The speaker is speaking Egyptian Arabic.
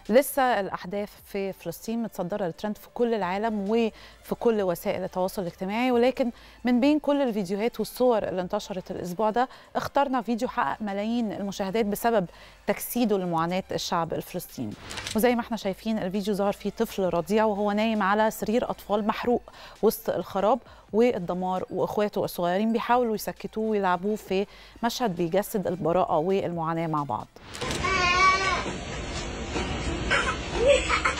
لسه الأحداث في فلسطين متصدرة الترند في كل العالم وفي كل وسائل التواصل الاجتماعي ولكن من بين كل الفيديوهات والصور اللي انتشرت الأسبوع ده اخترنا فيديو حقق ملايين المشاهدات بسبب تجسيده لمعاناة الشعب الفلسطيني وزي ما احنا شايفين الفيديو ظهر فيه طفل رضيع وهو نايم على سرير أطفال محروق وسط الخراب والدمار واخواته الصغيرين بيحاولوا يسكتوه ويلعبوه في مشهد بيجسد البراءه والمعاناه مع بعض